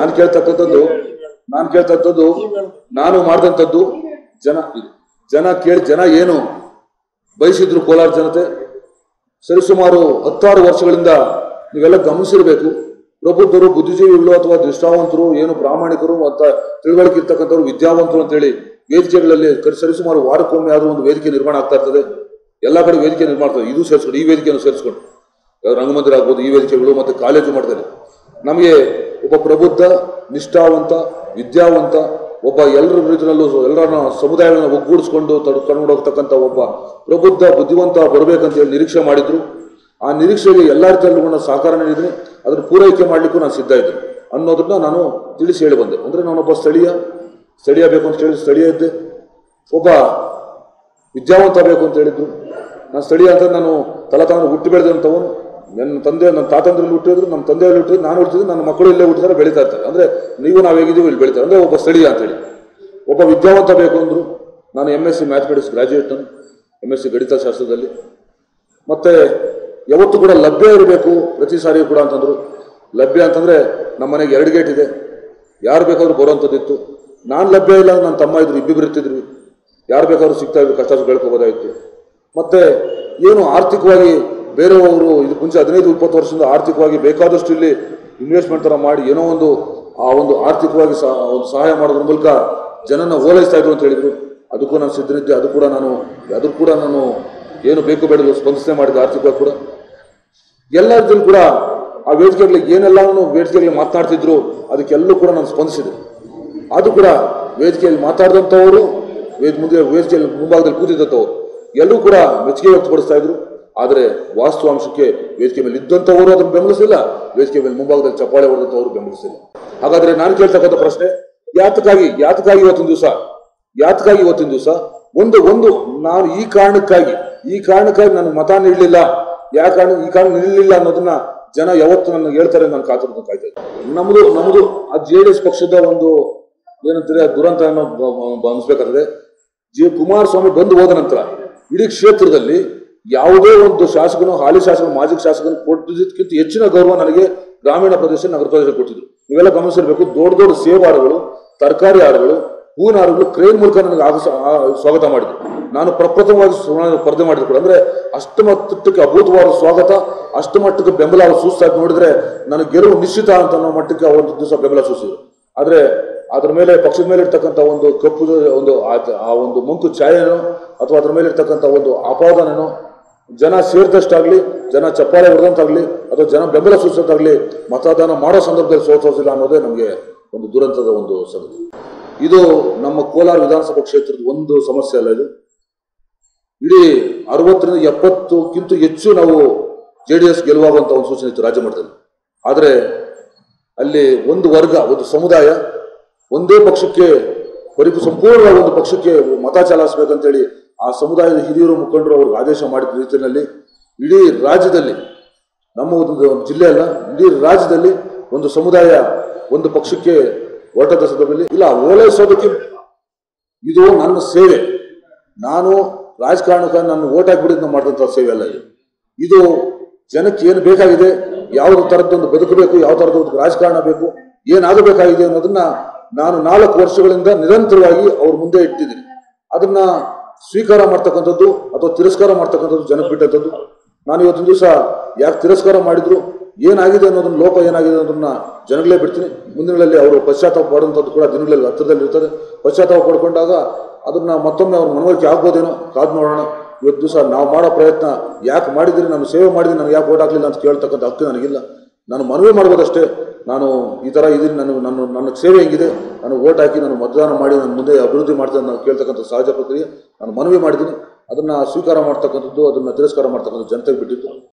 ನಾನು ಕೇಳ್ತಕ್ಕಂಥದ್ದು ನಾನು ಕೇಳ್ತಕ್ಕಂಥದ್ದು ನಾನು ಮಾಡಿದಂಥದ್ದು ಜನ ಜನ ಕೇಳಿ ಜನ ಏನು ಬಯಸಿದ್ರು ಕೋಲಾರ ಜನತೆ ಸರಿಸುಮಾರು ಹತ್ತಾರು ವರ್ಷಗಳಿಂದ ನೀವೆಲ್ಲ ಗಮನಿಸಿರ್ಬೇಕು ಪ್ರಬುದ್ಧರು ಬುದ್ಧಿಜೀವಿಗಳು ಅಥವಾ ನಿಷ್ಠಾವಂತರು ಏನು ಪ್ರಾಮಾಣಿಕರು ಅಂತ ತಿಳುವಳಿಕೆ ಇರ್ತಕ್ಕಂಥವ್ರು ವಿದ್ಯಾವಂತರು ಅಂತೇಳಿ ವೇದಿಕೆಗಳಲ್ಲಿ ಕರ್- ಸರಿಸುಮಾರು ವಾರಕ್ಕೊಮ್ಮೆ ಆದ್ರೂ ಒಂದು ವೇದಿಕೆ ನಿರ್ಮಾಣ ಆಗ್ತಾ ಇರ್ತದೆ ಎಲ್ಲ ಕಡೆ ವೇದಿಕೆ ನಿರ್ಮಾಣ ಆಗ್ತದೆ ಇದು ಸೇರಿಸ್ಕೊಂಡು ಈ ವೇದಿಕೆಯನ್ನು ಸೇರಿಸ್ಕೊಂಡು ಯಾವ್ದು ರಂಗಮಂದಿರ ಆಗ್ಬೋದು ಈ ವೇದಿಕೆಗಳು ಮತ್ತೆ ಕಾಲೇಜು ಮಟ್ಟದಲ್ಲಿ ನಮಗೆ ಒಬ್ಬ ಪ್ರಬುದ್ಧ ನಿಷ್ಠಾವಂತ ವಿದ್ಯಾವಂತ ಒಬ್ಬ ಎಲ್ಲರ ರೀತಿಯಲ್ಲೂ ಎಲ್ಲರನ್ನ ಸಮುದಾಯವನ್ನು ಒಗ್ಗೂಡಿಸ್ಕೊಂಡು ತಡ್ಕೊಂಡು ಹೋಗ್ತಕ್ಕಂಥ ಒಬ್ಬ ಪ್ರಬುದ್ಧ ಬುದ್ಧಿವಂತ ಬರಬೇಕಂತ ಹೇಳಿ ನಿರೀಕ್ಷೆ ಮಾಡಿದ್ರು ಆ ನಿರೀಕ್ಷೆಗೆ ಎಲ್ಲ ರೀತಿಯಲ್ಲೂ ಕೂಡ ಸಹಕಾರ ನೀಡಿದ್ದೀನಿ ಅದನ್ನು ಪೂರೈಕೆ ಮಾಡಲಿಕ್ಕೂ ನಾನು ಸಿದ್ಧ ಇದ್ದೆ ಅನ್ನೋದನ್ನ ನಾನು ತಿಳಿಸಿ ಹೇಳಿ ಬಂದೆ ಅಂದರೆ ನಾನೊಬ್ಬ ಸ್ಥಳೀಯ ಸ್ಥಳೀಯ ಬೇಕು ಅಂತ ಹೇಳಿ ಸ್ಥಳೀಯ ಇದ್ದೆ ಒಬ್ಬ ವಿದ್ಯಾವಂತ ಬೇಕು ಅಂತ ಹೇಳಿದ್ರು ನಾನು ಸ್ಥಳೀಯ ಅಂತ ನಾನು ತಲತಾನು ಹುಟ್ಟಿ ಬೆಳೆದಂಥವನು ನನ್ನ ತಂದೆ ನನ್ನ ತಾತಂದ್ರಲ್ಲಿ ಹುಟ್ಟಿದ್ರು ನಮ್ಮ ತಂದೆಯಲ್ಲಿ ಹುಟ್ಟಿದ್ರು ನಾನು ಹುಟ್ಟಿದ್ರು ನನ್ನ ಮಕ್ಕಳು ಇಲ್ಲೇ ಹುಟ್ಟಿದ್ರೆ ಬೆಳೀತಾ ಇರ್ತಾರೆ ಅಂದರೆ ನೀವು ನಾವು ಹೇಗಿದ್ದೀವಿ ಇಲ್ಲಿ ಬೆಳೀತಾರೆ ಅಂದರೆ ಒಬ್ಬ ಸ್ಥಳೀಯ ಅಂತೇಳಿ ಒಬ್ಬ ವಿದ್ಯಾವಂತ ಬೇಕು ಅಂದರು ನಾನು M S C mathematics graduate ನಾನು ಎಮ್ ಎಸ್ ಸಿ ಗಣಿತ ಶಾಸ್ತ್ರದಲ್ಲಿ ಮತ್ತೆ ಯಾವತ್ತೂ ಕೂಡ ಲಭ್ಯ ಇರಬೇಕು ಪ್ರತಿ ಸಾರಿ ಕೂಡ ಅಂತಂದ್ರು ಲಭ್ಯ ಅಂತಂದ್ರೆ ನಮ್ಮ ಮನೆಗೆ ಎರಡು ಗೇಟ್ ಇದೆ ಯಾರು ಬೇಕಾದ್ರೂ ಬರುವಂಥದ್ದಿತ್ತು ನಾನು ಲಭ್ಯ ಇಲ್ಲ ನನ್ನ ತಮ್ಮ ಇದ್ರು ಇಬ್ಬಿಬ್ರು ಇರ್ತಿದ್ವಿ ಯಾರು ಬೇಕಾದ್ರೂ ಸಿಗ್ತಾ ಇದ್ರು ಕಷ್ಟ ಬೆಳ್ಕೋಬೋದಾಗಿತ್ತು ಮತ್ತೆ ಏನು ಆರ್ಥಿಕವಾಗಿ ಬೇರೆಯವರು ಇದಕ್ಕೆ ಮುಂಚೆ ಹದಿನೈದು ಇಪ್ಪತ್ತು ವರ್ಷದಿಂದ ಆರ್ಥಿಕವಾಗಿ ಬೇಕಾದಷ್ಟು ಇಲ್ಲಿ ಇನ್ವೆಸ್ಟ್ಮೆಂಟ್ ಥರ ಮಾಡಿ ಏನೋ ಒಂದು ಆ ಒಂದು ಆರ್ಥಿಕವಾಗಿ ಸಹ ಒಂದು ಸಹಾಯ ಮಾಡೋದ್ರ ಮೂಲಕ ಜನನ ಓಲೈಸ್ತಾ ಇದ್ರು ಅಂತ ಹೇಳಿದ್ರು ಅದಕ್ಕೂ ನಾನು ಸಿದ್ಧನಿದ್ದೆ ಅದು ಕೂಡ ನಾನು ಅದು ಕೂಡ ನಾನು ಏನು ಬೇಕು ಬೇಡಲು ಸ್ಪಂದಿಸನೆ ಮಾಡಿದೆ ಆರ್ಥಿಕವಾಗಿ ಕೂಡ ಎಲ್ಲರದ್ದು ಕೂಡ ಆ ವೇದಿಕೆಗಳಿಗೆ ಏನೆಲ್ಲವನ್ನು ವೇದಿಕೆಗಳಲ್ಲಿ ಮಾತನಾಡ್ತಿದ್ರು ಅದಕ್ಕೆಲ್ಲೂ ಕೂಡ ನಾನು ಸ್ಪಂದಿಸಿದೆ ಅದು ಕೂಡ ವೇದಿಕೆಯಲ್ಲಿ ಮಾತಾಡಿದಂಥವರು ವೇದ ಮುಂದೆ ವೇದಿಕೆಯಲ್ಲಿ ಮುಂಭಾಗದಲ್ಲಿ ಕೂತಿದ್ದಂಥವ್ರು ಎಲ್ಲರೂ ಕೂಡ ಮೆಚ್ಚುಗೆ ವ್ಯಕ್ತಪಡಿಸ್ತಾ ಇದ್ರು ಆದರೆ ವಾಸ್ತವಾಂಶಕ್ಕೆ ವೇದಿಕೆ ಮೇಲೆ ಇದ್ದಂಥವರು ಅದನ್ನು ಬೆಂಬಲಿಸಿಲ್ಲ ವೇದಿಕೆ ಮೇಲೆ ಮುಂಭಾಗದಲ್ಲಿ ಚಪ್ಪಾಳೆ ಹೊಡೆದಂಥವ್ರು ಬೆಂಬಲಿಸಿಲ್ಲ ಹಾಗಾದ್ರೆ ನಾನು ಕೇಳ್ತಕ್ಕಂಥ ಪ್ರಶ್ನೆ ಯಾತಕ್ಕಾಗಿ ಯಾತಕ್ಕಾಗಿ ಇವತ್ತಿನ ದಿವಸ ಯಾತಕ್ಕಾಗಿ ಇವತ್ತಿನ ದಿವಸ ಒಂದು ಒಂದು ನಾನು ಈ ಕಾರಣಕ್ಕಾಗಿ ಈ ಕಾರಣಕ್ಕಾಗಿ ನಾನು ಮತ ನೀಡಲಿಲ್ಲ ಯಾವ ಕಾರಣ ಈ ಕಾರಣ ನೀಡಲಿಲ್ಲ ಅನ್ನೋದನ್ನ ಜನ ಯಾವತ್ತು ನನ್ನ ಹೇಳ್ತಾರೆ ನಾನು ಕಾತುರದಿಂದ ಕಾಯ್ತಾ ಇದ್ದೆ ನಮ್ದು ನಮ್ದು ಆ ಜೆ ಡಿ ಎಸ್ ಪಕ್ಷದ ಒಂದು ಏನಂತಾರೆ ಆ ದುರಂತ ಅನ್ನೋ ಬ- ಬ- ಅನ್ಸ್ಬೇಕಾದ್ರೆ ಜಿ ಕುಮಾರಸ್ವಾಮಿ ಬಂದು ಹೋದ ನಂತರ ಇಡೀ ಕ್ಷೇತ್ರದಲ್ಲಿ ಯಾವುದೇ ಒಂದು ಶಾಸಕನು ಹಾಲಿ ಶಾಸಕನು ಮಾಜಿ ಶಾಸಕನು ಕೊಟ್ಟಿದ್ದಕ್ಕಿಂತ ಹೆಚ್ಚಿನ ಗೌರವ ನನಗೆ ಗ್ರಾಮೀಣ ಪ್ರದೇಶ ನಗರ ಪ್ರದೇಶ ಕೊಟ್ಟಿದ್ರು ನೀವೆಲ್ಲ ಗಮನಿಸಿರ್ಬೇಕು ದೊಡ್ಡ ದೊಡ್ಡ ಸೇವಾರುಗಳು ತರಕಾರಿ ಹಾರುಗಳು ಹೂವಿನ ಹಾರುಗಳು ಕ್ರೇನ್ ಮೂಲಕ ನನಗೆ ಆಗಸ ಆ- ಸ್ವಾಗತ ಮಾಡಿದ್ರು ನಾನು ಪ್ರಪ್ರಥಮವಾಗಿ ಸುವರ್ಣ ಸ್ಪರ್ಧೆ ಮಾಡಿದ್ರು ಕೂಡ ಅಂದ್ರೆ ಅಷ್ಟು ಮಟ್ಟಕ್ಕೆ ಅಭೂತವಾದ ಸ್ವಾಗತ ಅಷ್ಟು ಮಟ್ಟಕ್ಕೆ ಬೆಂಬಲ ಅವ್ರು ಸೂಚಿಸ್ತಾ ನೋಡಿದ್ರೆ ನನಗೆ ಗೆಲುವು ನಿಶ್ಚಿತ ಅಂತ ಅನ್ನೋ ಮಟ್ಟಕ್ಕೆ ಒಂದು ದಿವಸ ಬೆಂಬಲ ಸೂಚಿಸಿದ್ರು ಆದ್ರೆ ಅದ್ರ ಮೇಲೆ ಪಕ್ಷದ ಮೇಲೆ ಇರ್ತಕ್ಕಂಥ ಒಂದು ಕಪ್ಪು ಒಂದು ಆ- ಆ ಒಂದು ಮಂಕು ಛಾಯೆನೋ ಅಥವಾ ಅದ್ರ ಮೇಲೆ ಇರ್ತಕ್ಕಂಥ ಒಂದು ಆಪಾದನೆನೋ ಜನ ಸೇರಿದಷ್ಟಾಗ್ಲಿ ಜನ ಚಪ್ಪಾಳೆ ಹೊಡೆದಂತಾಗ್ಲಿ ಅಥವಾ ಜನ ಬೆಂಬಲ ಸೂಚಿಸೋದಾಗ್ಲಿ ಮತದಾನ ಮಾಡೋ ಸಂದರ್ಭದಲ್ಲಿ ಸೋತೋಸಿಲ್ಲ ಅನ್ನೋದೇ ನಮಗೆ ಒಂದು ದುರಂತದ ಒಂದು ಸಂಗತಿ ಇದು ನಮ್ಮ ಕೋಲಾರ ವಿಧಾನಸಭಾ ಕ್ಷೇತ್ರದ ಒಂದು ಸಮಸ್ಯೆ ಅಲ್ಲ ಇದು ಇಡೀ ಅರವತ್ತರಿಂದ ಎಪ್ಪತ್ತಕ್ಕಿಂತ ಹೆಚ್ಚು ನಾವು ಜೆ ಡಿ ಎಸ್ ಗೆಲುವಾಗುವಂತ ಒಂದು ಸೂಚನೆ ಇತ್ತು ರಾಜ್ಯ ಮಟ್ಟದಲ್ಲಿ ಆದರೆ ಅಲ್ಲಿ ಒಂದು ವರ್ಗ ಒಂದು ಸಮುದಾಯ ಒಂದೇ ಪಕ್ಷಕ್ಕೆ ಪರಿಪು ಸಂಪೂರ್ಣವಾಗಿ ಒಂದು ಪಕ್ಷಕ್ಕೆ ಮತ ಚಲಾಯಿಸಬೇಕಂತೇಳಿ ಆ ಸಮುದಾಯದ ಹಿರಿಯರು ಮುಖಂಡರು ಅವ್ರಿಗೆ ಆದೇಶ ಮಾಡಿದ ರೀತಿಯಲ್ಲಿ ಇಡೀ ರಾಜ್ಯದಲ್ಲಿ ನಮ್ಮ ಒಂದು ಒಂದು ಜಿಲ್ಲೆ ಅಲ್ಲ ಇಡೀ ರಾಜ್ಯದಲ್ಲಿ ಒಂದು ಸಮುದಾಯ ಒಂದು ಪಕ್ಷಕ್ಕೆ ಹೊರಟದ ಸಂದರ್ಭದಲ್ಲಿ ಇಲ್ಲ ಓಲೈಸೋದಕ್ಕೆ ಇದು ನನ್ನ ಸೇವೆ ನಾನು ರಾಜಕಾರಣಕ್ಕಾಗಿ ನಾನು ಓಟ್ ಹಾಕ್ಬಿಡಿದ್ ಮಾಡಿದಂಥ ಸೇವೆ ಅಲ್ಲ ಇದು ಇದು ಜನಕ್ಕೆ ಏನು ಬೇಕಾಗಿದೆ ಯಾವ ಥರದ್ದೊಂದು ಬದುಕಬೇಕು ಯಾವ ಥರದ ಒಂದು ರಾಜಕಾರಣ ಬೇಕು ಏನಾಗಬೇಕಾಗಿದೆ ಅನ್ನೋದನ್ನ ನಾನು ನಾಲ್ಕು ವರ್ಷಗಳಿಂದ ನಿರಂತರವಾಗಿ ಅವ್ರ ಮುಂದೆ ಇಟ್ಟಿದ್ದೀನಿ ಅದನ್ನ ಸ್ವೀಕಾರ ಮಾಡ್ತಕ್ಕಂಥದ್ದು ಅಥವಾ ತಿರಸ್ಕಾರ ಮಾಡ್ತಕ್ಕಂಥದ್ದು ಜನಕ್ಕೆ ಬಿಟ್ಟಂಥದ್ದು ನಾನು ಇವತ್ತಿನ ದಿವಸ ಯಾಕೆ ತಿರಸ್ಕಾರ ಮಾಡಿದ್ರು ಏನಾಗಿದೆ ಅನ್ನೋದನ್ನ ಲೋಪ ಏನಾಗಿದೆ ಅನ್ನೋದನ್ನ ಜನಗಳೇ ಬಿಡ್ತೀನಿ ಮುಂದಿನಗಳಲ್ಲಿ ಅವರು ಪಶ್ಚಾತ್ತಾಪ ಪಡುವಂಥದ್ದು ಕೂಡ ದಿನಗಳಲ್ಲಿ ಹತ್ತಿರದಲ್ಲಿ ಇರ್ತದೆ ಪಶ್ಚಾತ್ತಾಪ ಪಡ್ಕೊಂಡಾಗ ಅದನ್ನ ಮತ್ತೊಮ್ಮೆ ಅವ್ರ ಮನವರಿಕೆ ಆಗ್ಬೋದೇನೋ ಕಾದು ನೋಡೋಣ ಇವತ್ತು ದಿವಸ ನಾವು ಮಾಡೋ ಪ್ರಯತ್ನ ಯಾಕೆ ಮಾಡಿದಿರಿ ನಾನು ಸೇವೆ ಮಾಡಿದ್ದೀನಿ ನನಗೆ ಯಾಕೆ ಓಟ್ ಹಾಕ್ಲಿಲ್ಲ ಅಂತ ಕೇಳ್ತಕ್ಕಂಥ ಹಕ್ಕು ನನಗಿಲ್ಲ ನಾನು ಮನವಿ ಮಾಡ್ಬೋದಷ್ಟೇ ನಾನು ಈ ಥರ ಇದೀನಿ ನಾನು ನನ್ನ ನನ್ನ ಸೇವೆ ಹೆಂಗಿದೆ ನಾನು ಓಟ್ ಹಾಕಿ ನಾನು ಮತದಾನ ಮಾಡಿ ನಾನು ಮುಂದೆ ಅಭಿವೃದ್ಧಿ ಮಾಡ್ತೇನೆ ನಾನು ಕೇಳ್ತಕ್ಕಂಥ ಸಹಜ ಪ್ರಕ್ರಿಯೆ ನಾನು ಮನವಿ ಮಾಡಿದ್ದೀನಿ ಅದನ್ನ ಸ್ವೀಕಾರ ಮಾಡ್ತಕ್ಕಂಥದ್ದು ಅದನ್ನ ತಿರಸ್ಕಾರ ಮಾಡ್ತಕ್ಕಂಥದ್ದು ಜನತೆಗೆ ಬಿಟ್ಟಿದ್ದು